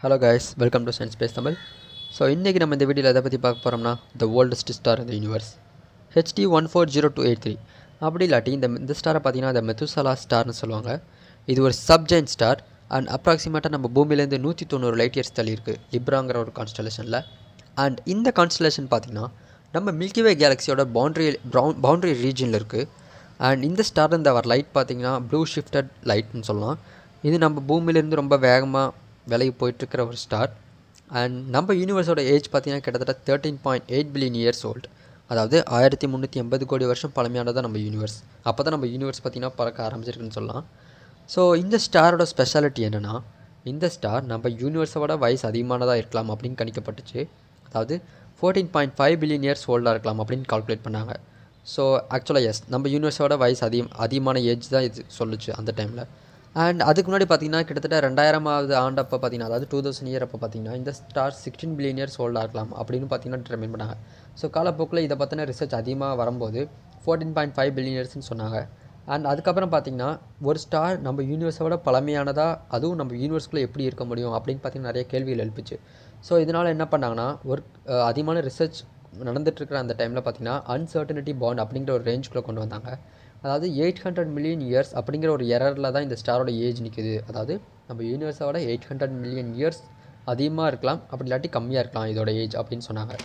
hello guys welcome to science space Tamil so இன்றைக்கி நம்ம இந்த வீடியோவில் எதை பற்றி பார்க்க போகிறோம்னா த ஓல்டஸ்ட் ஸ்டார் இந்த universe HD one four zero two eight three அப்படி இல்லாட்டி இந்த இந்த ஸ்டாரை பார்த்தீங்கன்னா இந்த மெத்துசலா ஸ்டார்னு சொல்லுவாங்க இது ஒரு சப்ஜெயின் ஸ்டார் அண்ட் அப்ராக்சிமேட்டாக நம்ம பூமியிலேருந்து நூற்றி தொண்ணூறு லைட் இயர்ஸ் தள்ளி இருக்குது லிப்ராங்கிற ஒரு கான்ஸ்டலேஷனில் அண்ட் இந்த கான்ஸ்டலேஷன் பார்த்தீங்கன்னா நம்ம மில்கிவே கேலக்ஸியோட பவுண்ட்ரி ப்ரௌன் பவுண்ட்ரி ரீஜனில் இருக்குது அண்ட் இந்த ஸ்டார் இந்த வர லைட் பார்த்தீங்கன்னா ப்ளூ ஷிஃப்டட் லைட்னு சொல்லலாம் இது நம்ம பூமியிலேருந்து ரொம்ப வேகமாக விலகி போயிட்டுருக்கிற ஒரு ஸ்டார் அண்ட் நம்ம யூனிவர்ஸோட ஏஜ் பார்த்தீங்கன்னா கிட்டத்தட்ட thirteen point eight billion years old அதாவது ஆயிரத்தி முந்நூற்றி எண்பது கோடி வருஷம் பழமையானதான் நம்ம யூனிவர்ஸ் அப்போ தான் நம்ம யூனிவர்ஸ் பார்த்திங்கன்னா பறக்க ஆரம்பிச்சிருக்குன்னு சொல்லலாம் ஸோ இந்த ஸ்டாரோட ஸ்பெஷாலிட்டி என்னென்னா இந்த ஸ்டார் நம்ம யூனிவர்ஸோட வயசு அதிகமானதாக இருக்கலாம் அப்படின்னு கணிக்கப்பட்டுச்சு அதாவது fourteen point five billion years ஓல்டாக இருக்கலாம் அப்படின்னு கால்குலேட் பண்ணாங்க ஸோ ஆக்சுவலாக எஸ் நம்ம யூனிவர்ஸோட வயசு அதிகம் அதிகமான ஏஜ் தான் இது சொல்லுச்சு அந்த டைமில் அண்ட் அதுக்கு முன்னாடி பார்த்தீங்கன்னா கிட்டத்தட்ட ரெண்டாயிரமாவது ஆண்டப்போ பார்த்தீங்கன்னா அதாவது டூ தௌசண்ட் இயர் அப்போ பார்த்தீங்கன்னா இந்த ஸ்டார் சிக்ஸ்டீன் பில்லியன் இயர்ஸ் ஓல்டாக இருக்கலாம் அப்படின்னு பார்த்தீங்கன்னா டிட்டர்மைன் பண்ணாங்க ஸோ காலப்போக்கில் இதை பற்றின ரிசர்ச் அதிகமாக வரும்போது ஃபோர்டீன் பாயிண்ட் ஃபைவ் பில்லியன் இயர்ஸ்னு சொன்னாங்க அண்ட் அதுக்கப்புறம் பார்த்தீங்கன்னா ஒரு ஸ்டார் நம்ம யூனிவர்ஸோட பழமையானதாக அதுவும் நம்ம யூனிவர்ஸ்குள்ளே எப்படி இருக்க முடியும் அப்படின்னு பார்த்தீங்கன்னா நிறைய கேள்விகள் எழுப்பிச்சு ஸோ இதனால் என்ன பண்ணாங்கன்னா ஒரு அஹ், அதிகமான ரிசர்ச் நடந்துட்டுருக்கிற அந்த டைமில் பார்த்தீங்கன்னா அன்சர்டனிட்டி பாண்ட் அப்படிங்கிற ஒரு ரேஞ்சுக்குள்ளே கொண்டு வந்தாங்க அதாவது எயிட் ஹண்ட்ரட் மில்லியன் இயர்ஸ் அப்படிங்கிற ஒரு எரரில் தான் இந்த ஸ்டாரோட ஏஜ் நிற்குது அதாவது நம்ம யூனிவர்ஸோட எயிட் ஹண்ட்ரட் மில்லியன் இயர்ஸ் அதிகமாக இருக்கலாம் அப்படி இல்லாட்டி கம்மியாக இருக்கலாம் இதோட ஏஜ் அப்படின்னு சொன்னாங்க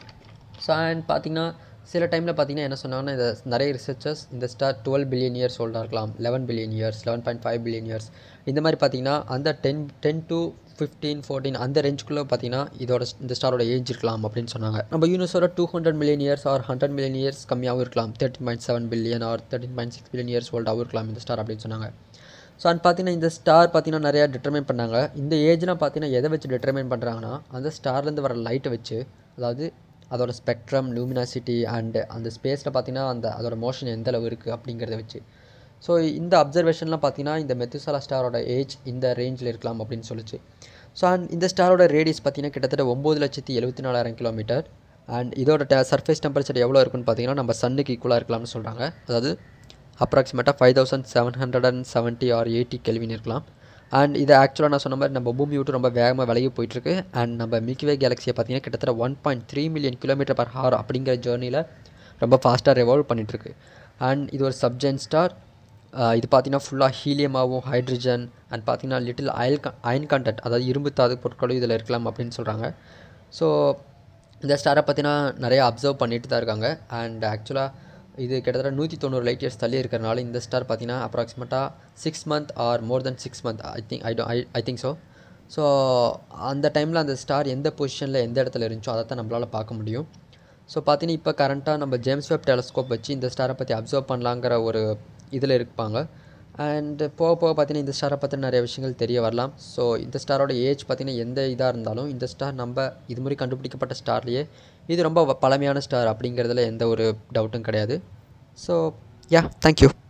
ஸோ அண்ட் பார்த்தீங்கன்னா சில டைமில் பார்த்தீங்கன்னா என்ன சொன்னாங்கன்னா இந்த நிறைய ரிசர்ச்சர்ஸ் இந்த ஸ்டார் டுவெல் பில்லியன் இயர்ஸ் ஓல்டாக இருக்கலாம் eleven billion years eleven point five billion years இந்த மாதிரி பார்த்தீங்கன்னா அந்த ten ten to fifteen fourteen அந்த ரேஞ்சுக்குள்ளே பார்த்தீங்கன்னா இதோட இந்த ஸ்டாரோட ஏஜ் இருக்கலாம் அப்படின்னு சொன்னாங்க நம்ம யூனிவர்ஸோட two hundred million years or hundred million years கம்மியாகவும் இருக்கலாம் thirteen point seven billion or thirteen point six billion years ஓல்டாகவும் இருக்கலாம் இந்த ஸ்டார் அப்படின்னு சொன்னாங்க ஸோ அண்ட் பார்த்தீங்கன்னா இந்த ஸ்டார் பார்த்தீங்கன்னா நிறையா டிட்டர்மைன் பண்ணாங்க இந்த ஏஜ்லாம் பார்த்தீங்கன்னா எதை வச்சு டிட்டர்மைன் பண்ணுறாங்கன்னா அந்த ஸ்டார்லேருந்து வர லைட்டை வச்சு அதாவது அதோட ஸ்பெக்ட்ரம் லூமினாசிட்டி அண்டு அந்த ஸ்பேஸில் பார்த்தீங்கன்னா அந்த அதோட மோஷன் எந்த அளவு இருக்குது அப்படிங்கிறத வச்சு ஸோ இந்த அப்சர்வேஷன்லாம் பார்த்தீங்கன்னா இந்த மெத்துசாலா ஸ்டாரோட ஏஜ் இந்த ரேஞ்சில் இருக்கலாம் அப்படின்னு சொல்லுச்சு ஸோ அண்ட் இந்த ஸ்டாரோட ரேடியஸ் பார்த்தீங்கன்னா கிட்டத்தட்ட ஒம்பது லட்சத்தி எழுபத்தி நாலாயிரம் கிலோமீட்டர் அண்ட் இதோட டெ சர்ஃபேஸ் டெம்பரேச்சர் எவ்வளோ இருக்குன்னு பார்த்தீங்கன்னா நம்ம சன்னுக்கு ஈக்குவலாக இருக்கலாம்னு சொல்கிறாங்க அதாவது அப்ராக்சிமேட்டாக five thousand seven hundred and seventy or eighty kelvin இருக்கலாம் அண்ட் இது ஆக்சுவலாக நான் சொன்ன மாதிரி நம்ம பூமி விட்டு ரொம்ப வேகமாக விலகி போயிட்டுருக்கு அண்ட் நம்ம மில்கிவே கேலக்ஸியை பார்த்தீங்கன்னா கிட்டத்தட்ட one point three million kilometre per hour அப்படிங்கிற ஜேர்னியில் ரொம்ப ஃபாஸ்ட்டாக ரெவால்வ் பண்ணிகிட்ருக்கு அண்ட் இது ஒரு சப்ஜென் ஸ்டார் இது பார்த்தீங்கன்னா ஃபுல்லாக ஹீலியமாகவும் ஹைட்ரஜன் அண்ட் பார்த்தீங்கன்னா லிட்டில் அயல் அயன் கண்டென்ட் அதாவது இரும்பு தாது பொருட்களும் இதில் இருக்கலாம் அப்படின்னு சொல்கிறாங்க ஸோ இந்த ஸ்டாரை பார்த்தீங்கன்னா நிறைய அப்சர்வ் பண்ணிட்டு தான் இருக்காங்க அண்ட் ஆக்சுவலாக இது கிட்டத்தட்ட நூற்றி தொண்ணூறு லைட் இயர்ஸ் தள்ளி இருக்கிறனால இந்த ஸ்டார் பார்த்தீங்கன்னா அப்ராக்சிமேட்டாக six month or more then six month I think I do I I think so so அந்த டைமில் அந்த ஸ்டார் எந்த பொசிஷனில் எந்த இடத்துல இருந்துச்சோ அதை தான் நம்மளால் பார்க்க முடியும் ஸோ பார்த்தீங்கன்னா இப்போ கரண்ட்டாக நம்ம ஜேம்ஸ் வெப் டெலஸ்கோப் வச்சு இந்த ஸ்டாரை பற்றி அப்சர்வ் பண்ணலாங்கிற ஒரு இதில் இருப்பாங்க அண்ட் போக போக பார்த்தீங்கன்னா இந்த ஸ்டாரை பற்றி நிறைய விஷயங்கள் தெரிய வரலாம் ஸோ இந்த ஸ்டாரோட ஏஜ் பார்த்தீங்கன்னா எந்த இதாக இருந்தாலும் இந்த ஸ்டார் நம்ம இது மாதிரி கண்டுபிடிக்கப்பட்ட ஸ்டார்லேயே இது ரொம்ப பழமையான ஸ்டார் அப்படிங்கிறதுல எந்த ஒரு டவுட்டும் கிடையாது ஸோ யா தேங்க்யூ